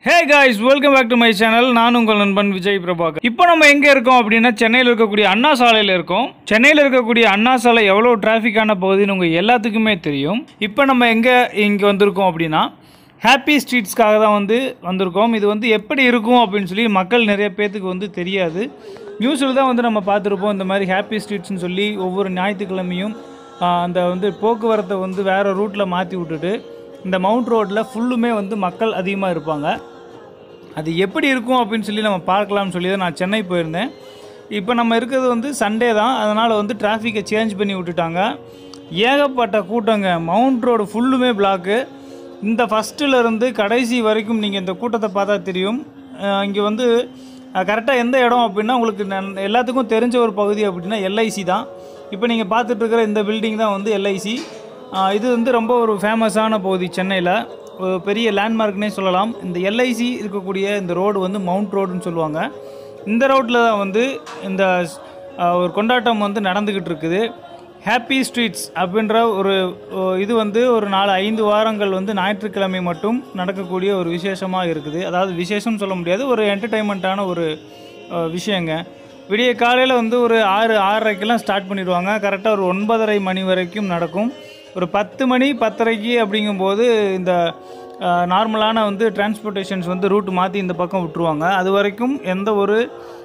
Hey guys welcome back to my channel நான் உங்கள் நண்பன் விஜய் பிரபாகர் இப்போ நம்ம எங்கே இருக்கோம் அப்படின்னா சென்னையில் இருக்கக்கூடிய அண்ணா சாலையில் இருக்கோம் சென்னையில் இருக்கக்கூடிய அண்ணா சாலை எவ்வளோ டிராஃபிக்கான பகுதின்னு உங்கள் எல்லாத்துக்குமே தெரியும் இப்போ நம்ம எங்கே இங்கே வந்திருக்கோம் அப்படின்னா ஹாப்பி ஸ்ட்ரீட்ஸ்க்காக தான் வந்து வந்திருக்கோம் இது வந்து எப்படி இருக்கும் அப்படின்னு சொல்லி மக்கள் நிறைய பேர்த்துக்கு வந்து தெரியாது நியூஸில் தான் வந்து நம்ம பார்த்துருப்போம் இந்த மாதிரி ஹாப்பி ஸ்ட்ரீட்ஸ்னு சொல்லி ஒவ்வொரு ஞாயிற்றுக்கிழமையும் ஆஹ், அந்த வந்து போக்குவரத்தை வந்து வேறு ரூட்டில் மாற்றி விட்டுட்டு இந்த மவுண்ட் ரோட்டில் ஃபுல்லுமே வந்து மக்கள் அதிகமாக இருப்பாங்க அது எப்படி இருக்கும் அப்படின்னு சொல்லி நம்ம பார்க்கலாம்னு சொல்லி தான் நான் சென்னை போயிருந்தேன் இப்போ நம்ம இருக்கிறது வந்து சண்டே தான் அதனால் வந்து டிராஃபிக்கை சேஞ்ச் பண்ணி விட்டுட்டாங்க ஏகப்பட்ட கூட்டங்க மவுண்ட் ரோடு ஃபுல்லுமே பிளாக்கு இந்த ஃபஸ்ட்டில் இருந்து கடைசி வரைக்கும் நீங்கள் இந்த கூட்டத்தை பார்த்தா தெரியும் இங்கே வந்து கரெக்டாக எந்த இடம் அப்படின்னா உங்களுக்கு நன்- எல்லாத்துக்கும் தெரிஞ்ச ஒரு பகுதி அப்படின்னா எல்ஐசி தான் இப்போ நீங்கள் பார்த்துட்டு இருக்கிற இந்த பில்டிங் தான் வந்து எல்ஐசி இது வந்து ரொம்ப ஒரு ஃபேமஸான பகுதி சென்னையில் ஒரு பெரிய லேண்ட்மார்க்னே சொல்லலாம் இந்த எல்ஐசி இருக்கக்கூடிய இந்த ரோடு வந்து மவுண்ட் ரோடுன்னு சொல்லுவாங்க இந்த ரோட்டில் தான் வந்து இந்த ஆஹ், ஒரு கொண்டாட்டம் வந்து நடந்துக்கிட்டு இருக்குது ஹாப்பி ஸ்ட்ரீட்ஸ் அப்படின்ற ஒரு ஓ, இது வந்து ஒரு நாலு ஐந்து வாரங்கள் வந்து ஞாயிற்றுக்கிழமை மட்டும் நடக்கக்கூடிய ஒரு விசேஷமாக இருக்குது அதாவது விசேஷம் சொல்ல முடியாது ஒரு என்டர்டைன்மெண்ட்டான ஒரு அஹ், விஷயங்க விடிய காலையில் வந்து ஒரு ஆறு ஆறரைக்கெல்லாம் ஸ்டார்ட் பண்ணிடுவாங்க கரெக்டாக ஒரு ஒன்பதரை மணி வரைக்கும் நடக்கும் ஒரு பத்து மணி பத்தரைக்கு அப்படிங்கும்போது இந்த நார்மலான வந்து டிரான்ஸ்போர்ட்டேஷன்ஸ் வந்து ரூட் மாற்றி இந்த பக்கம் விட்டுருவாங்க அது வரைக்கும் எந்த ஒரு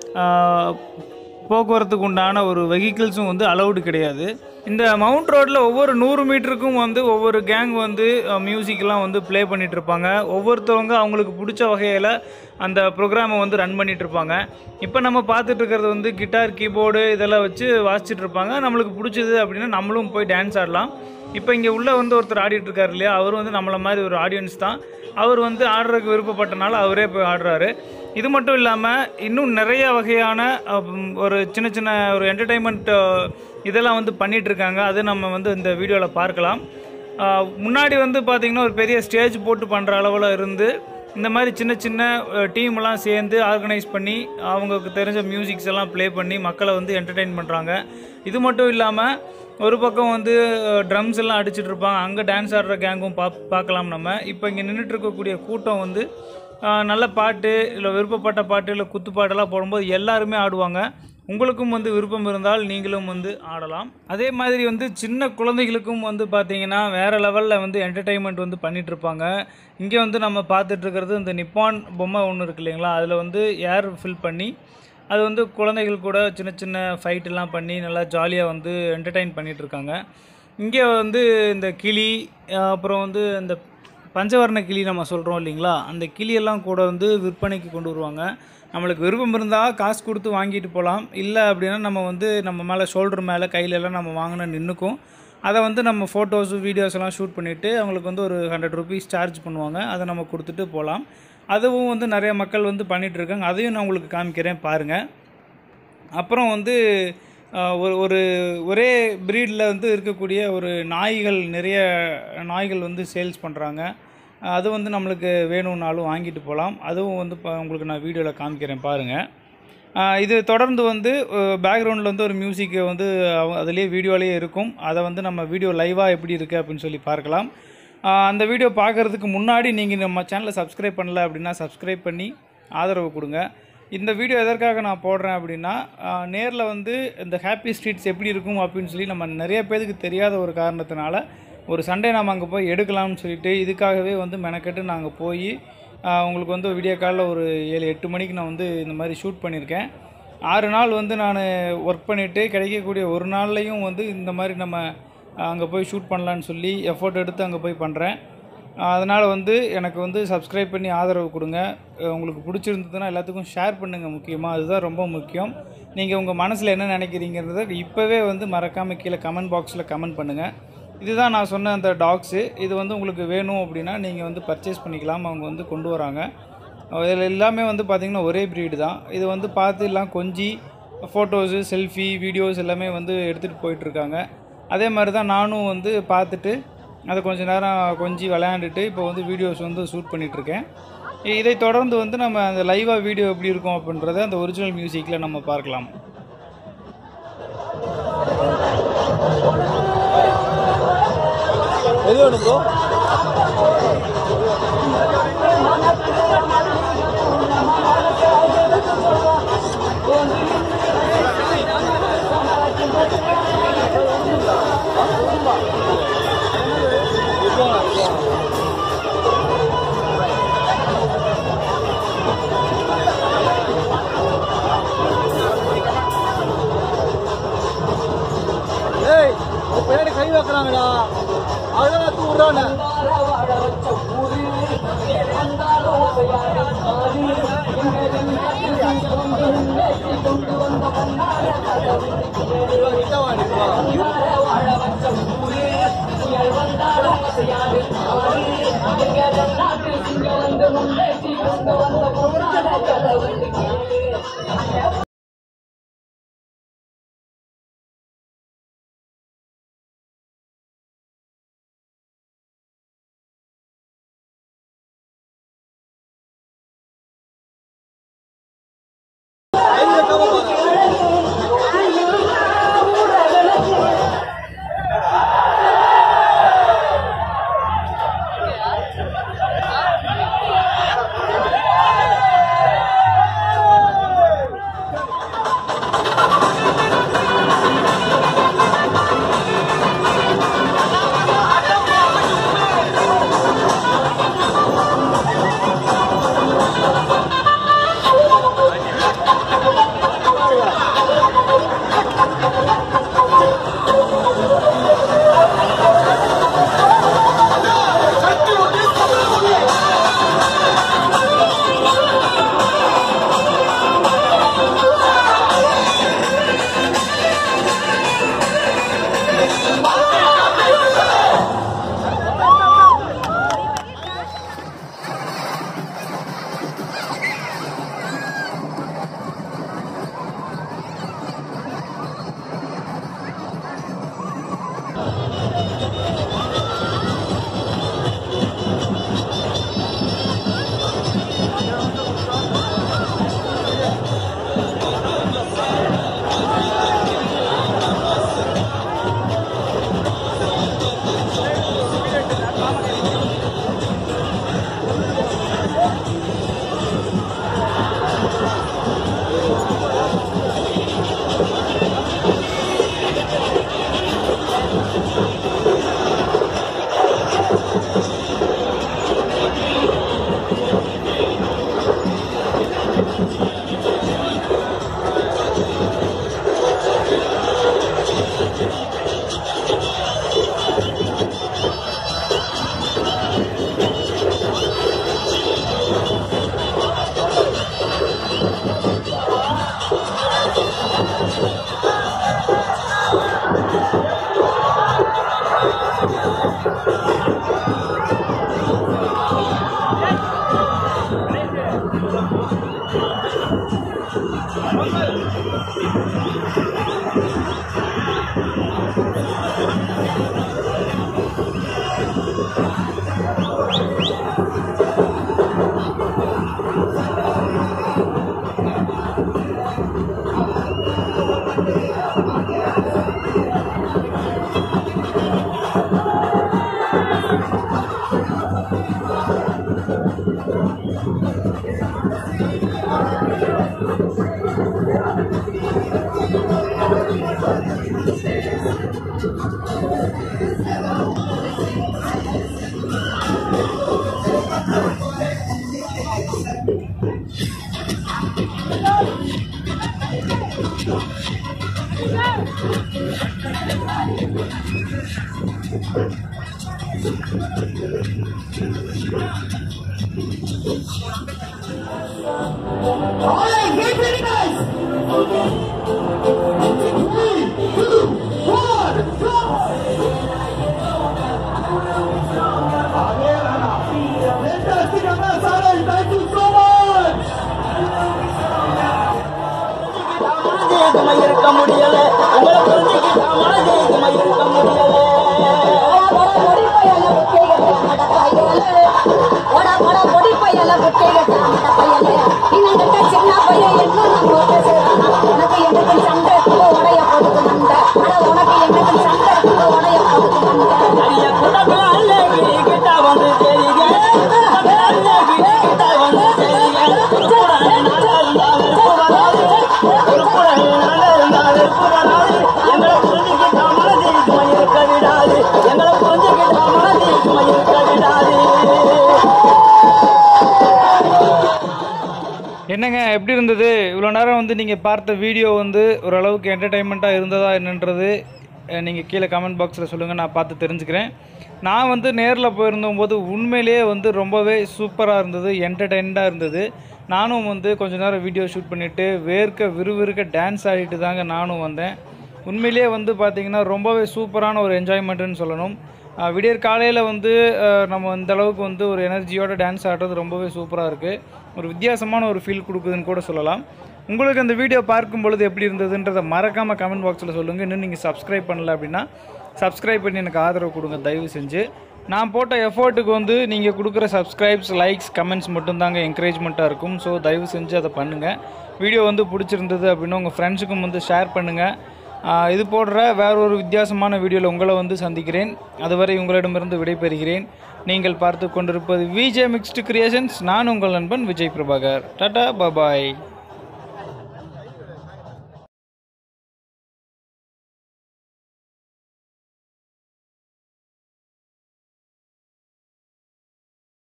அஹ், போக்குவரத்துக்கு உண்டான ஒரு வெஹிக்கிள்ஸும் வந்து அலௌடு கிடையாது இந்த மவுண்ட் ரோட்டில் ஒவ்வொரு நூறு மீட்டருக்கும் வந்து ஒவ்வொரு கேங் வந்து மியூசிக்லாம் வந்து ப்ளே பண்ணிட்டு இருப்பாங்க ஒவ்வொருத்தவங்க அவங்களுக்கு பிடிச்ச வகையில் அந்த ப்ரோக்ராமை வந்து ரன் பண்ணிட்டு இருப்பாங்க இப்போ நம்ம பார்த்துட்டு இருக்கிறது வந்து கிட்டார் கீபோர்டு இதெல்லாம் வச்சு வாசிச்சுட்டு இருப்பாங்க நம்மளுக்கு பிடிச்சது அப்படின்னா நம்மளும் போய் டான்ஸ் ஆடலாம் இப்போ இங்கே உள்ள வந்து ஒருத்தர் ஆடிட்டு இருக்காரு இல்லையா அவர் வந்து நம்மள மாதிரி ஒரு ஆடியன்ஸ் தான் அவர் வந்து ஆடுறதுக்கு விருப்பப்பட்டனால அவரே போய் ஆடுறாரு இது மட்டும் இல்லாமல் இன்னும் நிறைய வகையான அம், ஒரு சின்ன சின்ன ஒரு என்டர்டைன்மெண்ட் இதெல்லாம் வந்து பண்ணிட்டு இருக்காங்க அது நம்ம வந்து இந்த வீடியோவில் பார்க்கலாம் ஆஹ், முன்னாடி வந்து பார்த்திங்கன்னா ஒரு பெரிய ஸ்டேஜ் போட்டு பண்ணுற அளவில் இருந்து இந்த மாதிரி சின்ன சின்ன டீம்லாம் சேர்ந்து ஆர்கனைஸ் பண்ணி அவங்களுக்கு தெரிஞ்ச மியூசிக்ஸ் எல்லாம் ப்ளே பண்ணி மக்களை வந்து என்டர்டெயின் பண்ணுறாங்க இது மட்டும் இல்லாமல் ஒரு பக்கம் வந்து ட்ரம்ஸ் எல்லாம் அடிச்சிட்டு இருப்பாங்க அங்கே டான்ஸ் ஆடுற கேங்கும் பா பார்க்கலாம் நம்ம இப்போ இங்கே நின்றுட்டு இருக்கக்கூடிய கூட்டம் வந்து ஆஹ், நல்ல பாட்டு இல்லை விருப்பப்பட்ட பாட்டு இல்லை குத்து பாட்டெல்லாம் போடும்போது எல்லாருமே ஆடுவாங்க உங்களுக்கும் வந்து விருப்பம் இருந்தால் நீங்களும் வந்து ஆடலாம் அதே மாதிரி வந்து சின்ன குழந்தைகளுக்கும் வந்து பார்த்தீங்கன்னா வேறு லெவலில் வந்து என்டர்டெயின்மெண்ட் வந்து பண்ணிட்டு இருப்பாங்க இங்கே வந்து நம்ம பார்த்துட்டு இருக்கிறது இந்த நிப்பான் பொம்மை ஒன்று இருக்கு இல்லைங்களா அதில் வந்து ஏர் ஃபில் பண்ணி அது வந்து குழந்தைகள் கூட சின்ன சின்ன fight எல்லாம் பண்ணி நல்லா ஜாலியாக வந்து என்டர்டெயின் பண்ணிட்டு இருக்காங்க இங்கே வந்து இந்த கிளி அஹ் அப்புறம் வந்து இந்த பஞ்சவர்ண கிளி நம்ம சொல்கிறோம் இல்லைங்களா அந்த கிளியெல்லாம் கூட வந்து விற்பனைக்கு கொண்டு வருவாங்க நம்மளுக்கு விருப்பம் இருந்தால் காசு கொடுத்து வாங்கிட்டு போகலாம் இல்லை அப்படின்னா நம்ம வந்து நம்ம மேலே ஷோல்டர் மேலே கையிலெல்லாம் நம்ம வாங்கின நின்றுக்கும் அதை வந்து நம்ம ஃபோட்டோஸு வீடியோஸ் எல்லாம் ஷூட் பண்ணிவிட்டு அவங்களுக்கு வந்து ஒரு ஹண்ட்ரட் ருபீஸ் சார்ஜ் பண்ணுவாங்க அதை நம்ம கொடுத்துட்டு போகலாம் அதுவும் வந்து நிறைய மக்கள் வந்து பண்ணிட்டு இருக்காங்க அதையும் நான் உங்களுக்கு காமிக்கிறேன் பாருங்கள் அப்புறம் வந்து அஹ், ஒரு ஒரு ஒரே ப்ரீடில் வந்து இருக்கக்கூடிய ஒரு நாய்கள் நிறைய நாய்கள் வந்து சேல்ஸ் பண்ணுறாங்க அது வந்து நம்மளுக்கு வேணும்னாலும் வாங்கிட்டு போகலாம் அதுவும் வந்து ப- உங்களுக்கு நான் வீடியோவில் காமிக்கிறேன் பாருங்கள் இது தொடர்ந்து வந்து பேக்ரவுண்டில் வந்து ஒரு மியூசிக் வந்து அவங்க அதுலேயே வீடியோலேயே இருக்கும் அதை வந்து நம்ம வீடியோ லைவாக எப்படி இருக்குது அப்படின்னு சொல்லி பார்க்கலாம் ஆஹ் அந்த வீடியோ பார்க்குறதுக்கு முன்னாடி நீங்கள் நம்ம சேனலை சப்ஸ்கிரைப் பண்ணல அப்படின்னா சப்ஸ்கிரைப் பண்ணி ஆதரவு கொடுங்க இந்த வீடியோ எதற்காக நான் போடுறேன் அப்படின்னா நேரில் வந்து இந்த ஹாப்பி ஸ்ட்ரீட்ஸ் எப்படி இருக்கும் அப்படின்னு சொல்லி நம்ம நிறைய பேருக்கு தெரியாத ஒரு காரணத்தினால ஒரு சண்டே நாம் அங்கே போய் எடுக்கலாம்னு சொல்லிட்டு இதுக்காகவே வந்து மெனக்கெட்டு நாங்கள் போய் ஆஹ் உங்களுக்கு வந்து விடிய காலைல ஒரு ஏழு எட்டு மணிக்கு நான் வந்து இந்த மாதிரி ஷூட் பண்ணியிருக்கேன் ஆறு நாள் வந்து நான் ஒர்க் பண்ணிவிட்டு கிடைக்கக்கூடிய ஒரு நாள்லையும் வந்து இந்த மாதிரி நம்ம அங்கே போய் ஷூட் பண்ணலான்னு சொல்லி எஃபோர்ட் எடுத்து அங்கே போய் பண்ணுறேன் அதனால் வந்து எனக்கு வந்து சப்ஸ்கிரைப் பண்ணி ஆதரவு கொடுங்க அஹ் உங்களுக்கு பிடிச்சிருந்ததுன்னா எல்லாத்துக்கும் ஷேர் பண்ணுங்கள் முக்கியமாக அதுதான் ரொம்ப முக்கியம் நீங்கள் உங்கள் மனசில் என்ன நினைக்கிறீங்கிறத இப்போவே வந்து மறக்காமல் கீழே கமெண்ட் பாக்ஸில் கமெண்ட் பண்ணுங்கள் இதுதான் நான் சொன்ன அந்த டாக்ஸு இது வந்து உங்களுக்கு வேணும் அப்படின்னா நீங்கள் வந்து பர்ச்சேஸ் பண்ணிக்கலாம் அவங்க வந்து கொண்டு வராங்க இதில் எல்லாமே வந்து பார்த்திங்கன்னா ஒரே ப்ரீடு தான் இது வந்து பார்த்து எல்லாம் கொஞ்சி ஃபோட்டோஸு செல்ஃபி வீடியோஸ் எல்லாமே வந்து எடுத்துகிட்டு போயிட்டுருக்காங்க அதே மாதிரி தான் நானும் வந்து பார்த்துட்டு அதை கொஞ்ச நேரம் கொஞ்சி விளையாண்டுட்டு இப்போ வந்து வீடியோஸ் வந்து ஷூட் பண்ணிகிட்ருக்கேன் இதை தொடர்ந்து வந்து நம்ம அந்த லைவாக வீடியோ எப்படி இருக்கும் அப்படின்றத அந்த ஒரிஜினல் மியூசிக்கில் நம்ம பார்க்கலாம் எது வேணும் bro All right, get ready, guys. Three, two, one, go. Fantastic, Ambassador. Thank you so much. மனதேகமா இருக்க முடியல உங்களை புரிஞ்சுக்கிட்டா மனதேகமா இருக்க முடியல அரிய குடப்பிலால கிட்ட வந்து தெரியுங்க குடப்பிலால கிட்ட வந்து தெரியுங்க குடப்பிலால நல்லா இருந்தால் வெறுப்பு வராது குடப்பிலால நல்லா இருந்தால் வெறுப்பு வராது எங்களை புரிஞ்சுக்கிட்டா மனதேகமா இருக்க விடாது எங்களை புரிஞ்சுக்கிட்டா மனதேகமா இருக்க விடாது என்னங்க எப்படி இருந்தது இவ்வளோ நேரம் வந்து நீங்கள் பார்த்த வீடியோ வந்து ஓரளவுக்கு என்டர்டைன்மெண்ட்டாக இருந்ததா என்னன்றது நீங்கள் கீழே கமெண்ட் பாக்ஸில் சொல்லுங்கள் நான் பார்த்து தெரிஞ்சுக்கிறேன் நான் வந்து நேரில் போயிருந்தபோது உண்மையிலேயே வந்து ரொம்பவே சூப்பராக இருந்தது என்டர்டெயின்டாக இருந்தது நானும் வந்து கொஞ்ச நேரம் வீடியோ ஷூட் பண்ணிவிட்டு வேர்க்க விறுவிறுக்க டான்ஸ் ஆடிட்டு தாங்க நானும் வந்தேன் உண்மையிலேயே வந்து பார்த்திங்கன்னா ரொம்பவே சூப்பரான ஒரு என்ஜாய்மெண்ட்டுன்னு சொல்லணும் அஹ் விடியற் காலையில் வந்து அஹ் நம்ம இந்த அளவுக்கு வந்து ஒரு எனர்ஜியோட டான்ஸ் ஆடுறது ரொம்பவே சூப்பராக இருக்குது ஒரு வித்தியாசமான ஒரு ஃபீல் கொடுக்குதுன்னு கூட சொல்லலாம் உங்களுக்கு அந்த வீடியோ பார்க்கும் பொழுது எப்படி இருந்ததுன்றதை மறக்காமல் கமெண்ட் பாக்ஸில் சொல்லுங்கள் இன்னும் நீங்கள் சப்ஸ்கிரைப் பண்ணல அப்படின்னா சப்ஸ்கிரைப் பண்ணி எனக்கு ஆதரவு கொடுங்க தயவு செஞ்சு நான் போட்ட எஃபோர்ட்டுக்கு வந்து நீங்கள் கொடுக்குற சப்ஸ்கிரைப்ஸ் லைக்ஸ் கமெண்ட்ஸ் மட்டும்தாங்க என்கரேஜ்மெண்ட்டாக இருக்கும் ஸோ தயவு செஞ்சு அதை பண்ணுங்கள் வீடியோ வந்து பிடிச்சிருந்தது அப்படின்னா உங்கள் ஃப்ரெண்ட்ஸுக்கும் வந்து ஷேர் பண்ணுங்கள் ஆஹ் இது போடுற வேற ஒரு வித்தியாசமான வீடியோவில் உங்களை வந்து சந்திக்கிறேன் அதுவரை உங்களிடமிருந்து விடைபெறுகிறேன் நீங்கள் பார்த்து கொண்டிருப்பது விஜே மிக்ஸ்டு கிரியேஷன்ஸ் நான் உங்கள் நண்பன் விஜய் பிரபாகர் டாடா பபாய்